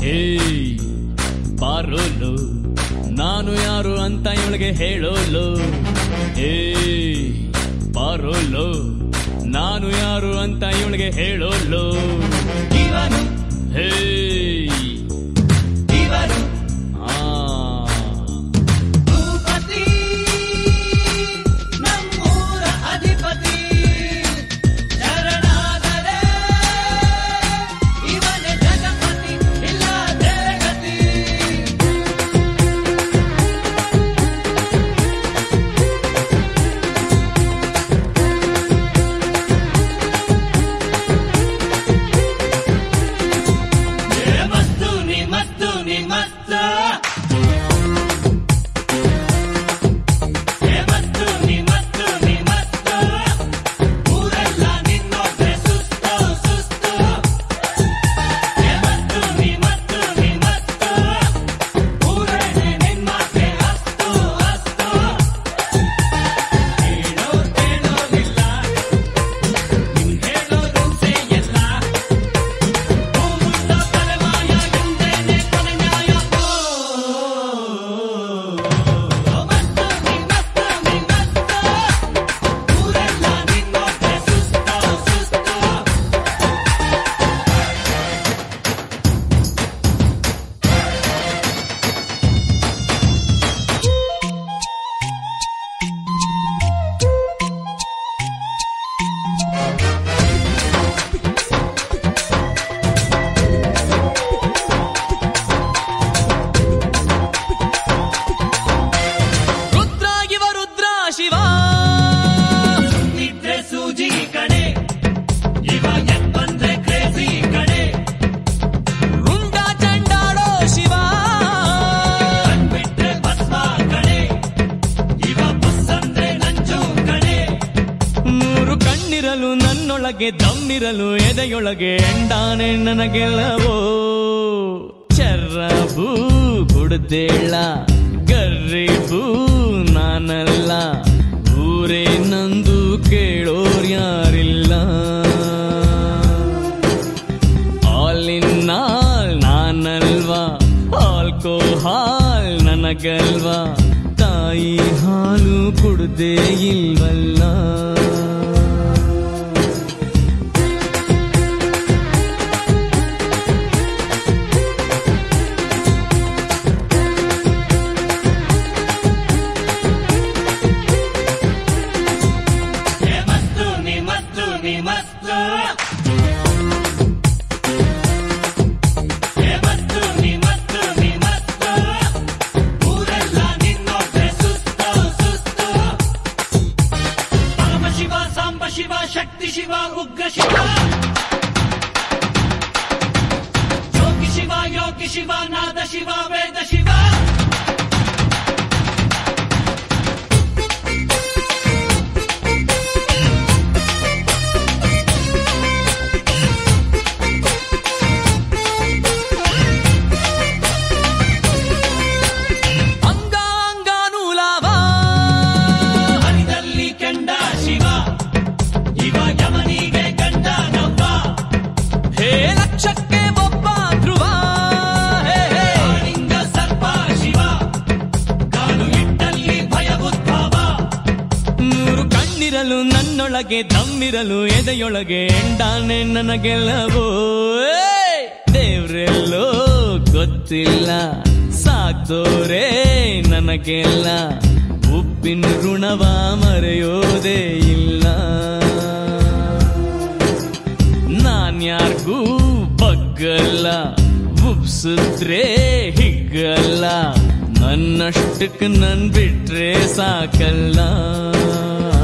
ಹೇ ಬಾರೋಲು ನಾನು ಯಾರು ಅಂತ ಇವಳಿಗೆ ಹೇಳೋಲು ಹೇ ಬಾರೋಲು ನಾನು ಯಾರು ಅಂತ ಇವಳಿಗೆ ಹೇಳೋಲು ಇವನು ಹೇ ಇವನು ಆ ಭೂಪತಿ ನಮ್ಮೂರ ಅಧಿಪತಿ ಶರಣಾದರೆ ಇವನೇ ಜಗಪತಿ ಇಲ್ಲ ಜಗತಿ ಏ ಮಸ್ತು ನೀ ಮಸ್ತು ನೀ ಮಸ್ತ ಏ ಮಸ್ತು ನೀ ಮಸ್ತು ನೀ ಮಸ್ತ ಊರೆಲ್ಲ ನಿನ್ನೊಬ್ಬೆ ಸುಸ್ತು ಸುಸ್ತು ಏ ಮಸ್ತು ನೀ ಮಸ್ತು ನೀ ಮಸ್ತ ಊರೇನೆ ನಿನ್ನೊಬ್ಬೆ ಅಸ್ತು ಅಸ್ತು ಹೇಳೋ ಕೇಳೋದಿಲ್ಲ ನಿನ್ ಹೇಳೋ ರೂಸೆ ಎಲ್ಲ ಭೂಮುಂಡ ತಲೆಮಾಯ ಎಂದೇನೆ ಕೊನೆ ನ್ಯಾಯ ಮಸ್ತ ನೀ ಮಸ್ತ ನೀ ಮಸ್ತ ಊರೆಲ್ಲ ನಿನ್ನೊಬ್ಬೆ ಸುಸ್ತು ಸುಸ್ತು ರುದ್ರ ಇವ ರುದ್ರ ಶಿವ ನಿದ್ರೆ ಸೂಜಿ ಕಡೆ ಇವ ಬಂದ್ರೆ ಕ್ರೇಜಿ ಕಡೆ ರುಂಡ ಚಂಡಾಡೋ ಶಿವ ಬಿಟ್ರೆ ಭಸ್ಮ ಕಡೆ ಇವ ಬಸ್ಸಂದ್ರೆ ನಂಜು ಕಡೆ ಮೂರು ಕಣ್ಣಿರಲು ನನ್ನೊಳಗೆ ದಮ್ಮಿರಲು ಎದೆಯೊಳಗೆ ಎಂಡಾನೆ ನನಗೆಲ್ಲವೋ ಚರ್ರಬೂ ಕುಡ್ದೇಳ ಗರ್ರಿಬೂ ನಾನಲ್ಲ ಊರೇ ನಂದು ಕೇಳೋರ್ ಯಾರಿಲ್ಲ ಆಲ್ ಇನ್ ಆಲ್ ನಾನಲ್ವಾ ಆಲ್ಕೋಹಾಲ್ ನನಗಲ್ವಾ ತಾಯಿ ಹಾಲು ಕುಡ್ದೇ ಇಲ್ವಲ್ಲ ಏ ಮಸ್ತು ನೀ ಮಸ್ತು ನೀ ಮಸ್ತು ಏ ಮಸ್ತು ನೀ ಮಸ್ತು ನೀ ಮಸ್ತು ಊರೆಲ್ಲ ನಿನ್ನೊಬ್ಬೆ ಸುಸ್ತು ಸುಸ್ತು ಪರಮ ಶಿವ ಸಾಂಬ ಶಿವ ಶಕ್ತಿ ಶಿವ ಉಗ್ರ ಶಿವ ಯೋಗಿ ಶಿವ ಯೋಗಿ ಶಿವ ನಾದ ಶಿವ ವೇದ ಶಿವ ಅಂಗಾಂಗಾನೂಲಾವ ಹರಿದಲ್ಲಿ ಕೆಂಡ ಶಿವ ಇವ ಯಮನಿಗೆ ಗಂಡ ನವ್ವ ಹೇ ಲಕ್ಷಕ್ಕೆ ಒಬ್ಬ ಧ್ರುವ ಹೇ ಹೇ ಕಾಳಿಂಗ ಸರ್ಪ ಶಿವ ಕಾಲು ಇಟ್ಟಲ್ಲಿ ಭಯವುದ್ಭವ ಮೂರು ಕಣ್ಣಿರಲು ನನ್ನೊಳಗೆ ದಮ್ಮಿರಲು ಎದೆಯೊಳಗೆ ಎಂಡಾನೆ ನನಗೆಲ್ಲವೋ ಏಯ್! ದೇವ್ರೆಲ್ಲೋ ಗೊತ್ತಿಲ್ಲ ಸಾಕ್ತೋರೇ ನನಗೆಲ್ಲ ಉಪ್ಪಿನ ಋಣವ ಮರೆಯೋದೇ ಇಲ್ಲ ನಾನ್ಯಾರ್ಗೂ ಬಗ್ಗಲ್ಲ ಉಪ್ಸಿದ್ರೆ ಹಿಗ್ಗಲ್ಲ ನನ್ನಷ್ಟಕ್ಕೆ ನನ್ ಬಿಟ್ರೆ ಸಾಕಲ್ಲ